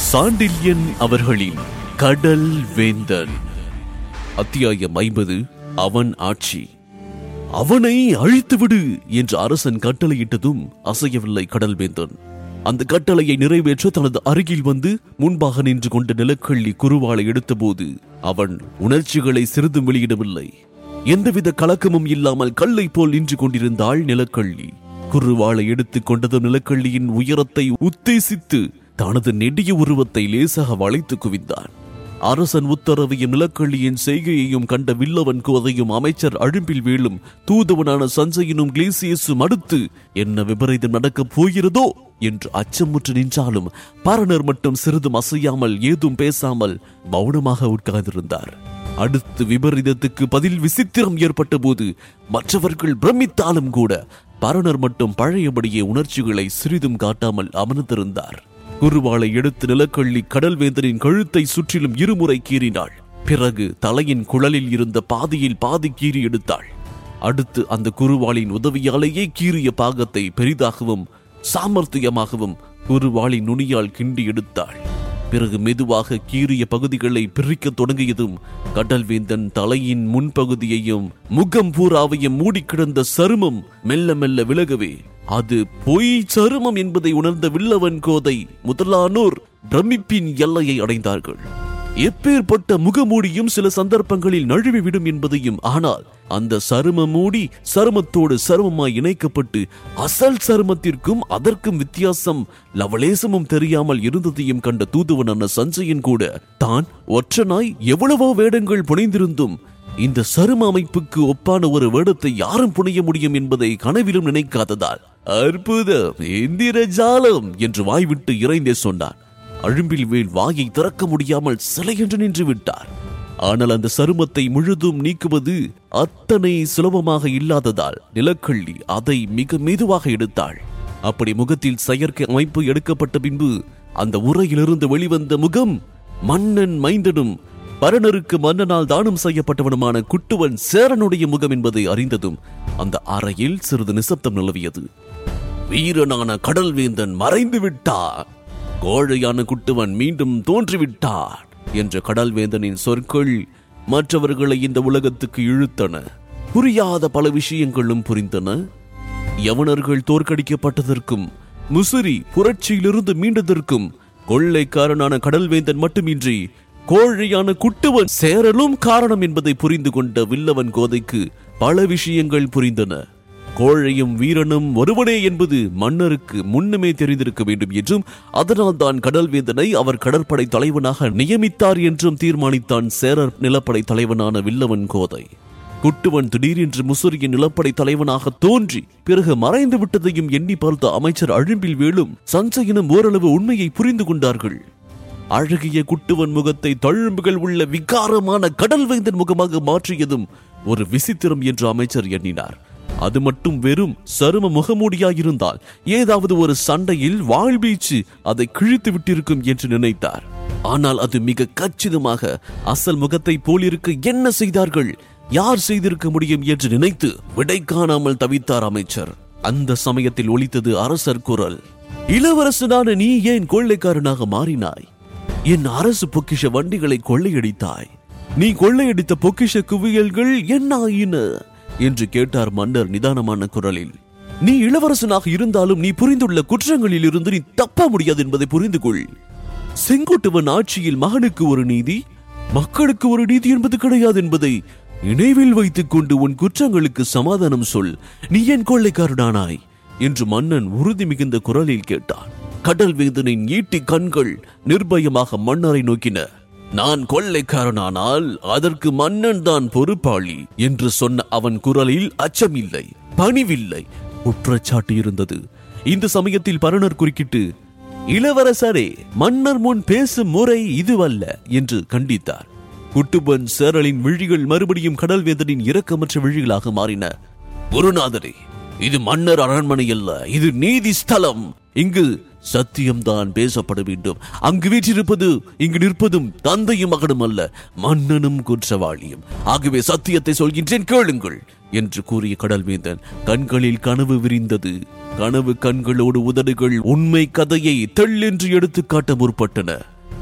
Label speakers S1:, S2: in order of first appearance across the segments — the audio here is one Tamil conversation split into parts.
S1: சாண்டில்யன் அவர்களின் கடல் வேந்தன் அத்தியாயம் ஐம்பது அவன் ஆட்சி அவனை அழித்துவிடு என்று அரசன் கட்டளையிட்டதும் அசையவில்லை கடல்வேந்தன் அந்த கட்டளையை நிறைவேற்ற தனது அருகில் வந்து முன்பாக நின்று கொண்ட நிலக்கள்ளி குருவாளை எடுத்தபோது அவன் உணர்ச்சிகளை சிறிதும் வெளியிடவில்லை எந்தவித கலக்கமும் இல்லாமல் கல்லை போல் நின்று கொண்டிருந்தாள் நிலக்கள்ளி குருவாளை எடுத்துக் கொண்டதும் நிலக்கள்ளியின் உயரத்தை உத்தேசித்து தனது நெடிய உருவத்தை லேசாக வளைத்து குவிந்தான் அரசன் உத்தரவையும் நிலக்கள்ளியின் செய்கையையும் கண்ட வில்லவன் கோதையும் அமைச்சர் அழும்பில் வீழும் தூதுவனான சஞ்சயனும் கிளேசியஸும் அடுத்து என்ன விபரீதம் நடக்கப் போகிறதோ என்று அச்சமுற்று நின்றாலும் பரணர் மட்டும் சிறிதும் அசையாமல் ஏதும் பேசாமல் மௌனமாக உட்கார்ந்திருந்தார் அடுத்து விபரீதத்துக்கு பதில் விசித்திரம் ஏற்பட்ட போது மற்றவர்கள் பிரமித்தாலும் கூட பரணர் மட்டும் பழையபடியே உணர்ச்சிகளை சிறிதும் காட்டாமல் அமர்ந்திருந்தார் குருவாளை எடுத்து நிலக்கள்ளி கடல்வேந்தனின் கழுத்தை சுற்றிலும் இருமுறை கீறினாள் பிறகு தலையின் குழலில் இருந்த பாதியில் பாதி கீறி எடுத்தாள் அடுத்து அந்த குருவாளின் உதவியாலேயே கீறிய பாகத்தை பெரிதாகவும் சாமர்த்தியமாகவும் குருவாளின் நுனியால் கிண்டி எடுத்தாள் பிறகு மெதுவாக கீறிய பகுதிகளை பிரிக்கத் தொடங்கியதும் கடல்வேந்தன் தலையின் முன்பகுதியையும் முகம் பூராவையும் மூடி கிடந்த சருமம் மெல்ல மெல்ல விலகவே அது பொய் சருமம் என்பதை உணர்ந்த வில்லவன் கோதை முதலானோர் பிரமிப்பின் எல்லையை அடைந்தார்கள் எப்பேற்பட்ட முகமூடியும் சில சந்தர்ப்பங்களில் நழுவி விடும் என்பதையும் ஆனால் அந்த சரும மூடி சருமத்தோடு சருமமாய் இணைக்கப்பட்டு அசல் சருமத்திற்கும் அதற்கும் வித்தியாசம் லவலேசமும் தெரியாமல் இருந்ததையும் கண்ட தூதுவனான சஞ்சயன் கூட தான் ஒற்றனாய் எவ்வளவோ வேடங்கள் புனைந்திருந்தும் இந்த சரும அமைப்புக்கு ஒப்பான ஒரு வேடத்தை யாரும் புனைய முடியும் என்பதை கனவிலும் நினைக்காததால் அற்புதம் இந்திரஜாலம் என்று வாய்விட்டு இறைந்தே சொன்னான் அழும்பில் வேல் வாயை திறக்க முடியாமல் சிலையென்று நின்று விட்டார் ஆனால் அந்த சருமத்தை முழுதும் நீக்குவது அத்தனை சுலபமாக இல்லாததால் நிலக்கள்ளி அதை மிக மெதுவாக எடுத்தாள் அப்படி முகத்தில் செயற்கை அமைப்பு எடுக்கப்பட்ட பின்பு அந்த உரையிலிருந்து வெளிவந்த முகம் மன்னன் மைந்தனும் பரணருக்கு மன்னனால் தானம் செய்யப்பட்டவனுமான குட்டுவன் சேரனுடைய முகம் என்பதை அறிந்ததும் அந்த அறையில் சிறிது நிசப்தம் நிலவியது வீரனான கடல்வேந்தன் மறைந்து விட்டார் கோழையான குட்டுவன் மீண்டும் தோன்றிவிட்டார் என்ற கடல்வேந்தனின் சொற்கள் மற்றவர்களை இந்த உலகத்துக்கு இழுத்தன புரியாத பல விஷயங்களும் புரிந்தன யவனர்கள் தோற்கடிக்கப்பட்டதற்கும் முசிறி புரட்சியிலிருந்து மீண்டதற்கும் கொள்ளைக்காரனான கடல்வேந்தன் மட்டுமின்றி கோழையான குட்டுவன் சேரலும் காரணம் என்பதை புரிந்து கொண்ட வில்லவன் கோதைக்கு பல விஷயங்கள் புரிந்தன கோழையும் வீரனும் ஒருவனே என்பது மன்னருக்கு முன்னமே தெரிந்திருக்க வேண்டும் என்றும் அதனால் தான் கடல்வேந்தனை அவர் கடற்படை தலைவனாக நியமித்தார் என்றும் தீர்மானித்தான் சேரர் நிலப்படை தலைவனான வில்லவன் கோதை குட்டுவன் திடீரென்று முசுரியின் நிலப்படை தலைவனாக தோன்றி பிறகு மறைந்து விட்டதையும் எண்ணி பார்த்த அமைச்சர் அழும்பில் வேலும் சஞ்சயனும் ஓரளவு உண்மையை புரிந்து கொண்டார்கள் அழகிய குட்டுவன் முகத்தை தழும்புகள் உள்ள விகாரமான கடல்வேந்தன் முகமாக மாற்றியதும் ஒரு விசித்திரம் என்று அமைச்சர் எண்ணினார் அது மட்டும் வெறும் சரும முகமூடியாயிருந்தால் ஏதாவது ஒரு சண்டையில் வாழ்வீச்சு அதை கிழித்து விட்டிருக்கும் என்று நினைத்தார் ஆனால் அது மிக கச்சிதமாக அசல் முகத்தை போலிருக்க என்ன செய்தார்கள் யார் செய்திருக்க முடியும் என்று நினைத்து விடை காணாமல் தவித்தார் அமைச்சர் அந்த சமயத்தில் ஒலித்தது அரசர் குரல் இளவரசனான நீ ஏன் கொள்ளைக்காரனாக மாறினாய் என் அரசு பொக்கிஷ வண்டிகளை கொள்ளையடித்தாய் நீ கொள்ளையடித்த பொக்கிஷ குவியல்கள் என்ன ஆயின என்று கேட்டார் மன்னர் நிதானமான குரலில் நீ இளவரசனாக இருந்தாலும் நீ புரிந்துள்ள குற்றங்களில் இருந்து நீ தப்ப முடியாது என்பதை புரிந்து கொள் செங்கோட்டுவன் ஆட்சியில் மகனுக்கு ஒரு நீதி மக்களுக்கு ஒரு நீதி என்பது கிடையாது என்பதை நினைவில் வைத்துக் கொண்டு உன் குற்றங்களுக்கு சமாதானம் சொல் நீ ஏன் கொள்ளைக்காரனானாய் என்று மன்னன் உறுதி மிகுந்த குரலில் கேட்டான் கடல் வேந்தனின் ஈட்டி கண்கள் நிர்பயமாக மன்னரை நோக்கின நான் கொள்ளைக்காரனானால் அதற்கு மன்னன் தான் பொறுப்பாளி என்று சொன்ன அவன் குரலில் அச்சமில்லை பணிவில்லை குற்றச்சாட்டு இருந்தது இந்த சமயத்தில் பரணர் குறுக்கிட்டு இளவரசரே மன்னர் முன் பேசும் முறை இதுவல்ல என்று கண்டித்தார் குட்டுபன் சேரலின் விழிகள் மறுபடியும் கடல்வேந்தனின் இரக்கமற்ற விழிகளாக மாறின குருநாதரே இது மன்னர் அரண்மனை அல்ல இது நீதி ஸ்தலம் இங்கு சத்தியம்தான் பேசப்பட வேண்டும் அங்கு வீற்றிருப்பது இங்கு நிற்பதும் தந்தையும் மகனும் அல்ல மன்னனும் குற்றவாளியும் ஆகவே சத்தியத்தை சொல்கின்றேன் கேளுங்கள் என்று கூறிய கடல்வேந்தன் கண்களில் கனவு விரிந்தது கனவு கண்களோடு உதடுகள் உண்மை கதையை தெள்ளென்று எடுத்துக் காட்ட முற்பட்டன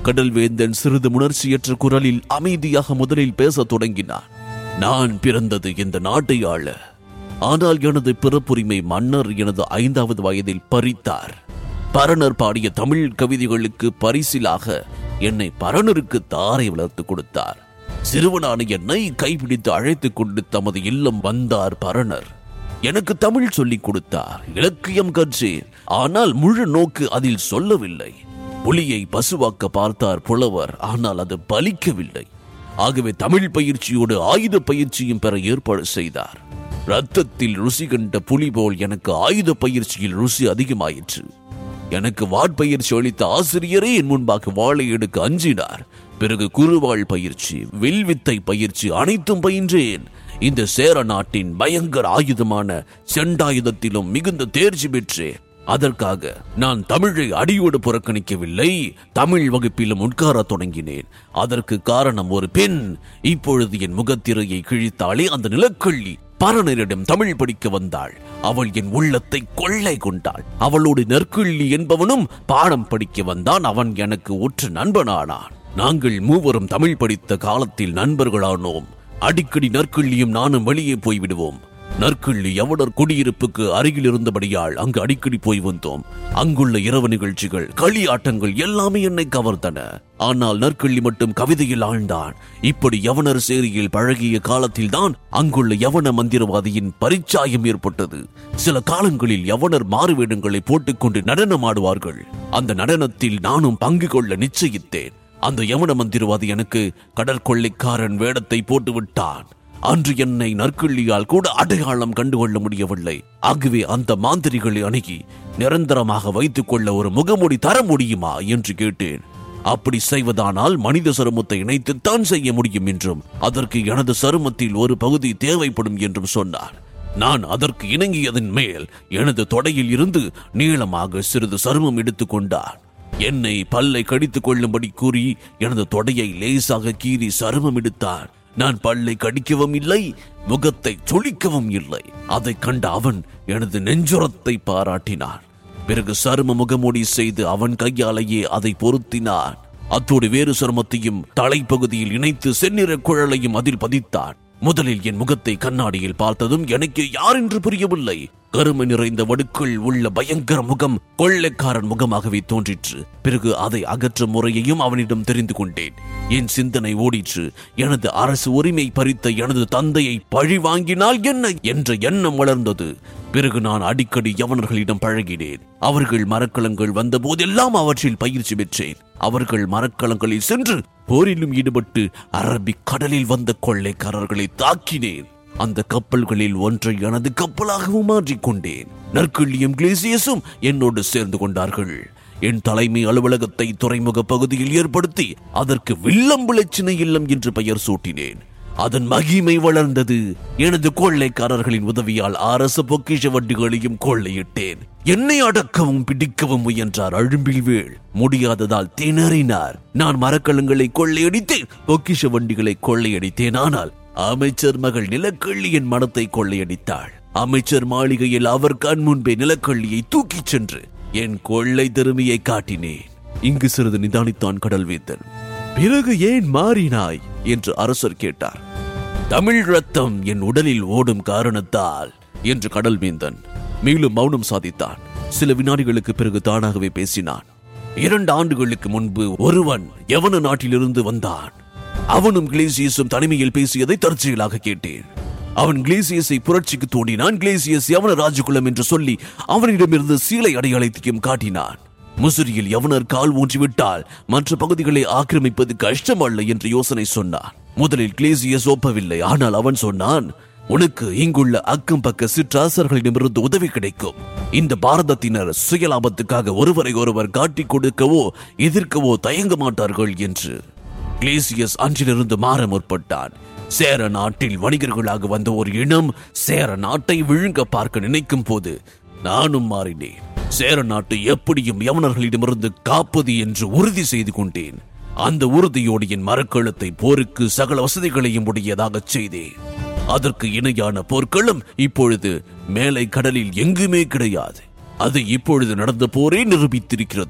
S1: கடல் வேந்தன் சிறிது உணர்ச்சியற்ற குரலில் அமைதியாக முதலில் பேசத் தொடங்கினான் நான் பிறந்தது இந்த நாட்டை ஆள ஆனால் எனது பிறப்புரிமை மன்னர் எனது ஐந்தாவது வயதில் பறித்தார் பரணர் பாடிய தமிழ் கவிதைகளுக்கு பரிசிலாக என்னை பரணருக்கு தாரை வளர்த்து கொடுத்தார் சிறுவனான என்னை கைப்பிடித்து அழைத்துக் கொண்டு தமது இல்லம் வந்தார் பரணர் எனக்கு தமிழ் சொல்லிக் கொடுத்தார் இலக்கியம் கற்றேன் ஆனால் முழு நோக்கு அதில் சொல்லவில்லை புலியை பசுவாக்க பார்த்தார் புலவர் ஆனால் அது பலிக்கவில்லை ஆகவே தமிழ் பயிற்சியோடு ஆயுத பயிற்சியும் பெற ஏற்பாடு செய்தார் ரத்தத்தில் ருசி கண்ட புலி போல் எனக்கு ஆயுத பயிற்சியில் ருசி அதிகமாயிற்று எனக்கு வாட்பயிற்சி அளித்த ஆசிரியரே என் முன்பாக வாளை எடுக்க அஞ்சினார் பிறகு குருவாள் பயிற்சி வில்வித்தை பயிற்சி அனைத்தும் பயின்றேன் இந்த சேர நாட்டின் பயங்கர ஆயுதமான செண்டாயுதத்திலும் மிகுந்த தேர்ச்சி பெற்றேன் அதற்காக நான் தமிழை அடியோடு புறக்கணிக்கவில்லை தமிழ் வகுப்பிலும் உட்காரத் தொடங்கினேன் அதற்கு காரணம் ஒரு பெண் இப்பொழுது என் முகத்திரையை கிழித்தாலே அந்த நிலக்கள்ளி பரணரிடம் தமிழ் படிக்க வந்தாள் அவள் என் உள்ளத்தை கொள்ளை கொண்டாள் அவளோடு நற்கிள்ளி என்பவனும் பாடம் படிக்க வந்தான் அவன் எனக்கு உற்ற நண்பனானான் நாங்கள் மூவரும் தமிழ் படித்த காலத்தில் நண்பர்களானோம் அடிக்கடி நற்கிள்ளியும் நானும் வெளியே போய்விடுவோம் நற்கிள்ளி யவனர் குடியிருப்புக்கு அருகில் இருந்தபடியால் அங்கு அடிக்கடி போய் வந்தோம் அங்குள்ள இரவு நிகழ்ச்சிகள் களியாட்டங்கள் எல்லாமே என்னை கவர்ந்தன ஆனால் நற்கிள்ளி மட்டும் கவிதையில் ஆழ்ந்தான் இப்படி யவனர் சேரியில் பழகிய காலத்தில்தான் அங்குள்ள யவன மந்திரவாதியின் பரிச்சாயம் ஏற்பட்டது சில காலங்களில் யவனர் மாறுவேடங்களை போட்டுக்கொண்டு நடனமாடுவார்கள் அந்த நடனத்தில் நானும் பங்கு கொள்ள நிச்சயித்தேன் அந்த யவன மந்திரவாதி எனக்கு கடற்கொள்ளைக்காரன் வேடத்தை போட்டு விட்டான் அன்று என்னை நற்கிள்ளியால் கூட அடையாளம் கண்டுகொள்ள முடியவில்லை ஆகவே அந்த மாந்திரிகளை அணுகி நிரந்தரமாக வைத்துக் கொள்ள ஒரு முகமூடி தர முடியுமா என்று கேட்டேன் அப்படி செய்வதானால் மனித சருமத்தை இணைத்துத்தான் செய்ய முடியும் என்றும் அதற்கு எனது சருமத்தில் ஒரு பகுதி தேவைப்படும் என்றும் சொன்னார் நான் அதற்கு இணங்கியதன் மேல் எனது தொடையில் இருந்து நீளமாக சிறிது சருமம் எடுத்துக் கொண்டார் என்னை பல்லை கடித்துக் கொள்ளும்படி கூறி எனது தொடையை லேசாக கீறி சருமம் எடுத்தார் நான் பல்லை கடிக்கவும் இல்லை முகத்தை சுளிக்கவும் இல்லை அதை கண்ட அவன் எனது நெஞ்சுரத்தை பாராட்டினான் பிறகு சரும முகமூடி செய்து அவன் கையாலேயே அதை பொருத்தினான் அத்தோடு வேறு சருமத்தையும் தலைப்பகுதியில் இணைத்து செந்நிற குழலையும் அதில் பதித்தான் முதலில் என் முகத்தை கண்ணாடியில் பார்த்ததும் எனக்கு யார் என்று புரியவில்லை கருமை நிறைந்த வடுக்குள் உள்ள பயங்கர முகம் கொள்ளைக்காரன் முகமாகவே தோன்றிற்று பிறகு அதை அகற்றும் முறையையும் அவனிடம் தெரிந்து கொண்டேன் என் சிந்தனை ஓடிற்று எனது அரசு உரிமை பறித்த எனது தந்தையை பழி வாங்கினால் என்ன என்ற எண்ணம் வளர்ந்தது பிறகு நான் அடிக்கடி யவனர்களிடம் பழகினேன் அவர்கள் மரக்கலங்கள் வந்த போதெல்லாம் அவற்றில் பயிற்சி பெற்றேன் அவர்கள் மரக்கலங்களில் சென்று போரிலும் ஈடுபட்டு அரபிக் கடலில் வந்த கொள்ளைக்காரர்களை தாக்கினேன் அந்த கப்பல்களில் ஒன்றை எனது கப்பலாகவும் மாற்றிக்கொண்டேன் நற்கிள்ளியும் கிளேசியஸும் என்னோடு சேர்ந்து கொண்டார்கள் என் தலைமை அலுவலகத்தை துறைமுக பகுதியில் ஏற்படுத்தி அதற்கு வில்லம்புலச்சினை இல்லம் என்று பெயர் சூட்டினேன் அதன் மகிமை வளர்ந்தது எனது கொள்ளைக்காரர்களின் உதவியால் அரசு பொக்கிஷ வண்டிகளையும் கொள்ளையிட்டேன் என்னை அடக்கவும் பிடிக்கவும் முயன்றார் அழும்பில்வேள் முடியாததால் திணறினார் நான் மரக்கலங்களை கொள்ளையடித்தேன் பொக்கிஷ வண்டிகளை கொள்ளையடித்தேன் ஆனால் அமைச்சர் மகள் நிலக்கள்ளியின் மனத்தை கொள்ளையடித்தாள் அமைச்சர் மாளிகையில் அவர் கண் முன்பே நிலக்கள்ளியை தூக்கிச் சென்று என் கொள்ளை திறமையை காட்டினேன் இங்கு சிறிது நிதானித்தான் கடல்வேந்தன் பிறகு ஏன் மாறினாய் என்று அரசர் கேட்டார் தமிழ் ரத்தம் என் உடலில் ஓடும் காரணத்தால் என்று கடல்வேந்தன் மேலும் மௌனம் சாதித்தான் சில வினாடிகளுக்கு பிறகு தானாகவே பேசினான் இரண்டு ஆண்டுகளுக்கு முன்பு ஒருவன் எவன நாட்டிலிருந்து வந்தான் அவனும் கிளேசியஸும் தனிமையில் பேசியதை தற்செயலாக கேட்டேன் அவன் கிளேசியஸை புரட்சிக்கு தூண்டினான் கிளேசியஸ் யவன ராஜகுலம் என்று சொல்லி அவனிடமிருந்து சீலை அடையாளத்தையும் காட்டினான் முசிறியில் யவனர் கால் ஊன்றிவிட்டால் மற்ற பகுதிகளை ஆக்கிரமிப்பது கஷ்டமல்ல என்று யோசனை சொன்னான் முதலில் கிளேசியஸ் ஒப்பவில்லை ஆனால் அவன் சொன்னான் உனக்கு இங்குள்ள அக்கம் பக்க சிற்றாசர்களிடமிருந்து உதவி கிடைக்கும் இந்த பாரதத்தினர் சுயலாபத்துக்காக ஒருவரை ஒருவர் காட்டிக் கொடுக்கவோ எதிர்க்கவோ தயங்க மாட்டார்கள் என்று கிளேசியஸ் அன்றிலிருந்து மாற முற்பட்டான் சேர நாட்டில் வணிகர்களாக வந்த ஒரு இனம் சேர நாட்டை விழுங்க பார்க்க நினைக்கும் போது நானும் மாறினேன் சேர நாட்டை எப்படியும் யவனர்களிடமிருந்து காப்பது என்று உறுதி செய்து கொண்டேன் அந்த உறுதியோடு என் மரக்கழுத்தை போருக்கு சகல வசதிகளையும் உடையதாகச் செய்தேன் அதற்கு இணையான போர்க்களம் இப்பொழுது மேலை கடலில் எங்குமே கிடையாது அது இப்பொழுது நடந்த போரே நிரூபித்திருக்கிறது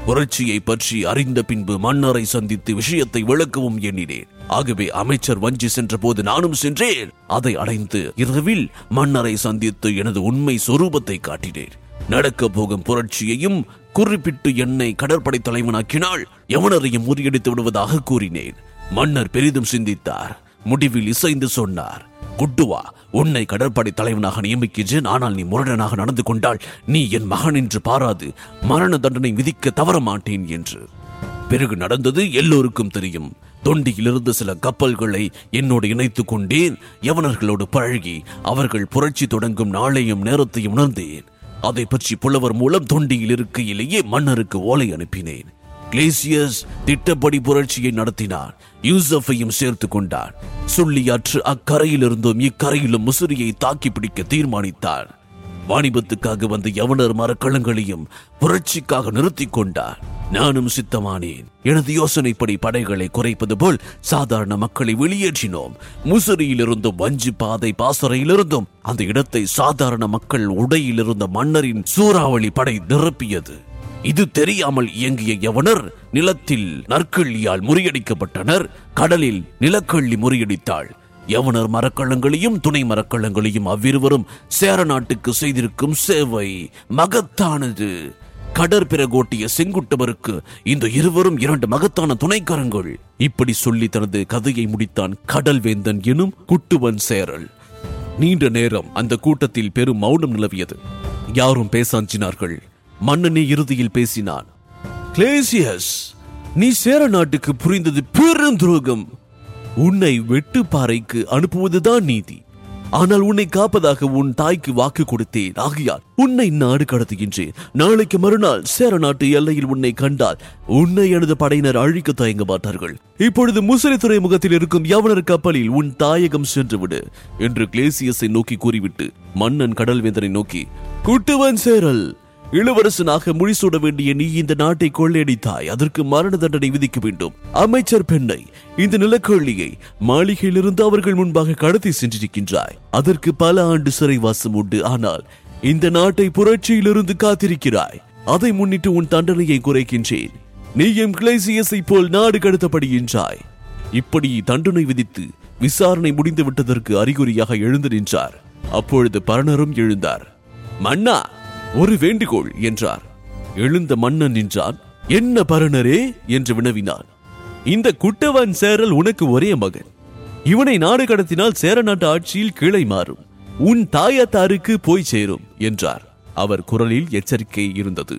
S1: புரட்சியை பற்றி அறிந்த பின்பு மன்னரை சந்தித்து விஷயத்தை விளக்கவும் எண்ணினேன் ஆகவே அமைச்சர் வஞ்சி சென்ற போது நானும் சென்றேன் அதை அடைந்து இரவில் மன்னரை சந்தித்து எனது உண்மை சொரூபத்தை காட்டினேன் நடக்க போகும் புரட்சியையும் குறிப்பிட்டு என்னை கடற்படை தலைவனாக்கினால் எவனரையும் முறியடித்து விடுவதாக கூறினேன் மன்னர் பெரிதும் சிந்தித்தார் முடிவில் இசைந்து சொன்னார் குட்டுவா உன்னை கடற்படை தலைவனாக நியமிக்கின்றேன் ஆனால் நீ முரடனாக நடந்து கொண்டால் நீ என் மகன் என்று பாராது மரண தண்டனை விதிக்க தவற மாட்டேன் என்று பிறகு நடந்தது எல்லோருக்கும் தெரியும் தொண்டியிலிருந்து சில கப்பல்களை என்னோடு இணைத்துக் கொண்டேன் யவனர்களோடு பழகி அவர்கள் புரட்சி தொடங்கும் நாளையும் நேரத்தையும் உணர்ந்தேன் அதை பற்றி புலவர் மூலம் தொண்டியில் இருக்கையிலேயே மன்னருக்கு ஓலை அனுப்பினேன் கிளேசியஸ் திட்டப்படி புரட்சியை நடத்தினார் யூசஃபையும் சேர்த்து கொண்டார் சொல்லியாற்று அக்கரையிலிருந்தும் இக்கரையிலும் முசிறியை தாக்கி பிடிக்க தீர்மானித்தார் வாணிபத்துக்காக வந்த யவனர் மரக்கலங்களையும் புரட்சிக்காக நிறுத்திக் கொண்டார் நானும் சித்தமானேன் எனது யோசனைப்படி படைகளை குறைப்பது போல் சாதாரண மக்களை வெளியேற்றினோம் முசிறியிலிருந்தும் வஞ்சி பாதை பாசறையிலிருந்தும் அந்த இடத்தை சாதாரண மக்கள் உடையில் இருந்த மன்னரின் சூறாவளி படை நிரப்பியது இது தெரியாமல் இயங்கிய யவனர் நிலத்தில் நற்கள்ளியால் முறியடிக்கப்பட்டனர் கடலில் நிலக்கள்ளி முறியடித்தாள் யவனர் மரக்கள்ளங்களையும் துணை மரக்கள்ளங்களையும் அவ்விருவரும் சேர நாட்டுக்கு செய்திருக்கும் சேவை மகத்தானது கடற்பிறகோட்டிய செங்குட்டவருக்கு இந்த இருவரும் இரண்டு மகத்தான துணைக்கரங்கள் இப்படி சொல்லி தனது கதையை முடித்தான் கடல்வேந்தன் எனும் குட்டுவன் சேரல் நீண்ட நேரம் அந்த கூட்டத்தில் பெரும் மௌனம் நிலவியது யாரும் பேசாஞ்சினார்கள் மன்னனே இறுதியில் பேசினான் கிளேசியஸ் நீ சேர நாட்டுக்கு புரிந்தது பெரும் துரோகம் உன்னை வெட்டுப்பாறைக்கு அனுப்புவதுதான் நீதி ஆனால் உன்னை காப்பதாக உன் தாய்க்கு வாக்கு கொடுத்தேன் ஆகையால் உன்னை நாடு கடத்துகின்றேன் நாளைக்கு மறுநாள் சேர நாட்டு எல்லையில் உன்னை கண்டால் உன்னை எனது படையினர் அழிக்க தயங்க மாட்டார்கள் இப்பொழுது முசிறி துறைமுகத்தில் இருக்கும் யவனர் கப்பலில் உன் தாயகம் சென்று விடு என்று கிளேசியஸை நோக்கி கூறிவிட்டு மன்னன் கடல்வேந்தனை நோக்கி குட்டுவன் சேரல் இளவரசனாக முடிசூட வேண்டிய நீ இந்த நாட்டை கொள்ளையடித்தாய் அதற்கு மரண தண்டனை விதிக்க வேண்டும் அமைச்சர் பெண்ணை இந்த நிலக்கள்ளியை மாளிகையிலிருந்து அவர்கள் முன்பாக கடத்தி சென்றிருக்கின்றாய் அதற்கு பல ஆண்டு சிறைவாசம் உண்டு ஆனால் இந்த நாட்டை புரட்சியிலிருந்து காத்திருக்கிறாய் அதை முன்னிட்டு உன் தண்டனையை குறைக்கின்றேன் நீ எம் கிளேசியஸை போல் நாடு கடத்தப்படுகின்றாய் இப்படி தண்டனை விதித்து விசாரணை முடிந்து விட்டதற்கு அறிகுறியாக எழுந்து நின்றார் அப்பொழுது பரணரும் எழுந்தார் மன்னா ஒரு வேண்டுகோள் என்றார் எழுந்த மன்னன் நின்றான் என்ன பரணரே என்று வினவினான் இந்த குட்டவன் சேரல் உனக்கு ஒரே மகன் இவனை நாடு கடத்தினால் சேர நாட்டு ஆட்சியில் கிளை மாறும் உன் தாயத்தாருக்கு போய் சேரும் என்றார் அவர் குரலில் எச்சரிக்கை இருந்தது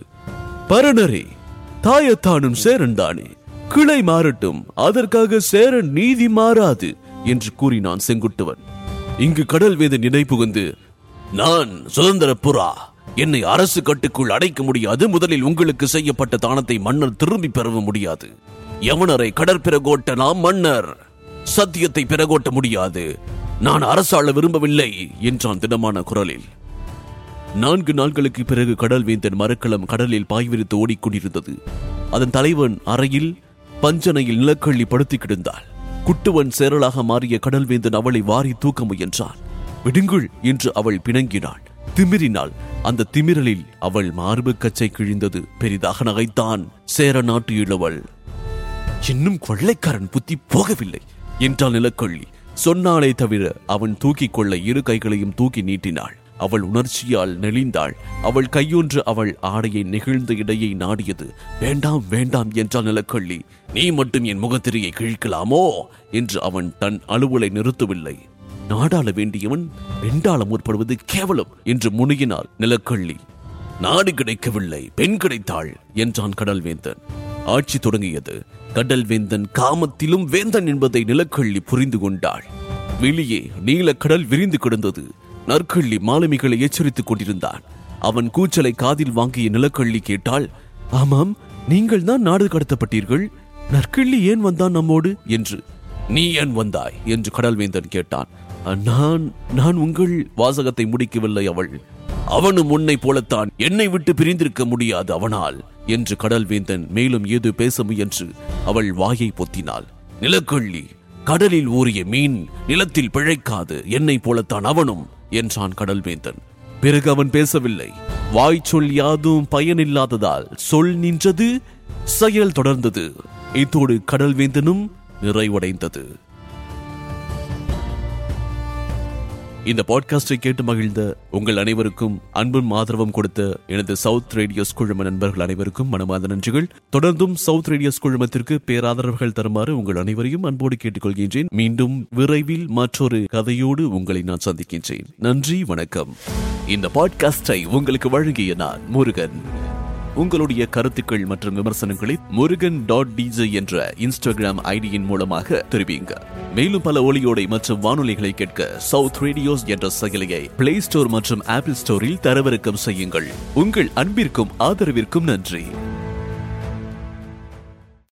S1: பரணரே தாயத்தானும் சேரன் தானே கிளை மாறட்டும் அதற்காக சேரன் நீதி மாறாது என்று கூறினான் செங்குட்டுவன் இங்கு கடல் வேத நினை புகுந்து நான் சுதந்திர புறா என்னை அரசு கட்டுக்குள் அடைக்க முடியாது முதலில் உங்களுக்கு செய்யப்பட்ட தானத்தை மன்னர் திரும்பி பெறவும் முடியாது யவனரை கடற்பிறகோட்ட நாம் மன்னர் சத்தியத்தை பிறகோட்ட முடியாது நான் அரசாள விரும்பவில்லை என்றான் திடமான குரலில் நான்கு நாட்களுக்கு பிறகு கடல்வேந்தன் மரக்கலம் கடலில் பாய்விரித்து ஓடிக்கொண்டிருந்தது அதன் தலைவன் அறையில் பஞ்சனையில் நிலக்கள்ளி படுத்து கிடந்தாள் குட்டுவன் சேரலாக மாறிய கடல்வேந்தன் அவளை வாரி தூக்க முயன்றான் விடுங்குள் என்று அவள் பிணங்கினாள் திமிரினாள் அந்த திமிரலில் அவள் மார்பு கச்சை கிழிந்தது பெரிதாக நகைத்தான் சேர நாட்டு இளவள் இன்னும் கொள்ளைக்காரன் புத்தி போகவில்லை என்றாள் நிலக்கள்ளி சொன்னாலே தவிர அவன் தூக்கிக் கொள்ள இரு கைகளையும் தூக்கி நீட்டினாள் அவள் உணர்ச்சியால் நெளிந்தாள் அவள் கையொன்று அவள் ஆடையை நெகிழ்ந்த இடையை நாடியது வேண்டாம் வேண்டாம் என்றாள் நிலக்கள்ளி நீ மட்டும் என் முகத்திரையை கிழிக்கலாமோ என்று அவன் தன் அலுவலை நிறுத்தவில்லை நாடாள வேண்டியவன் பெண்டாள முற்படுவது கேவலம் என்று முனுகினாள் நிலக்கள்ளி நாடு கிடைக்கவில்லை பெண் கிடைத்தாள் என்றான் கடல்வேந்தன் ஆட்சி தொடங்கியது கடல்வேந்தன் காமத்திலும் வேந்தன் என்பதை நிலக்கள்ளி புரிந்து கொண்டாள் வெளியே நீலக்கடல் விரிந்து கிடந்தது நற்கள்ளி மாலுமிகளை எச்சரித்துக் கொண்டிருந்தான் அவன் கூச்சலை காதில் வாங்கிய நிலக்கள்ளி கேட்டாள் ஆமாம் நீங்கள் தான் நாடு கடத்தப்பட்டீர்கள் நற்கள்ளி ஏன் வந்தான் நம்மோடு என்று நீ ஏன் வந்தாய் என்று கடல்வேந்தன் கேட்டான் நான் நான் உங்கள் வாசகத்தை முடிக்கவில்லை அவள் அவனும் உன்னை போலத்தான் என்னை விட்டு பிரிந்திருக்க முடியாது அவனால் என்று கடல்வேந்தன் மேலும் ஏதோ பேச முயன்று அவள் வாயை பொத்தினாள் நிலக்கள்ளி கடலில் ஊறிய மீன் நிலத்தில் பிழைக்காது என்னை போலத்தான் அவனும் என்றான் கடல்வேந்தன் பிறகு அவன் பேசவில்லை வாய் சொல் யாதும் பயனில்லாததால் சொல் நின்றது செயல் தொடர்ந்தது இத்தோடு கடல்வேந்தனும் நிறைவடைந்தது இந்த பாட்காஸ்டை கேட்டு மகிழ்ந்த உங்கள் அனைவருக்கும் அன்பும் ஆதரவும் கொடுத்த எனது சவுத் ரேடியோஸ் குழும நண்பர்கள் அனைவருக்கும் மனமார்ந்த நன்றிகள் தொடர்ந்தும் சவுத் ரேடியோஸ் குழுமத்திற்கு பேராதரவுகள் தருமாறு உங்கள் அனைவரையும் அன்போடு கேட்டுக்கொள்கின்றேன் மீண்டும் விரைவில் மற்றொரு கதையோடு உங்களை நான் சந்திக்கின்றேன் நன்றி வணக்கம் இந்த பாட்காஸ்டை உங்களுக்கு வழங்கிய நான் முருகன் உங்களுடைய கருத்துக்கள் மற்றும் விமர்சனங்களை முருகன் டாட் டிஜே என்ற இன்ஸ்டாகிராம் ஐடியின் மூலமாக தெரிவிங்க மேலும் பல ஒளியோடை மற்றும் வானொலிகளை கேட்க சவுத் ரேடியோஸ் என்ற செயலியை பிளே ஸ்டோர் மற்றும் ஆப்பிள் ஸ்டோரில் தரவிறக்கம் செய்யுங்கள் உங்கள் அன்பிற்கும் ஆதரவிற்கும் நன்றி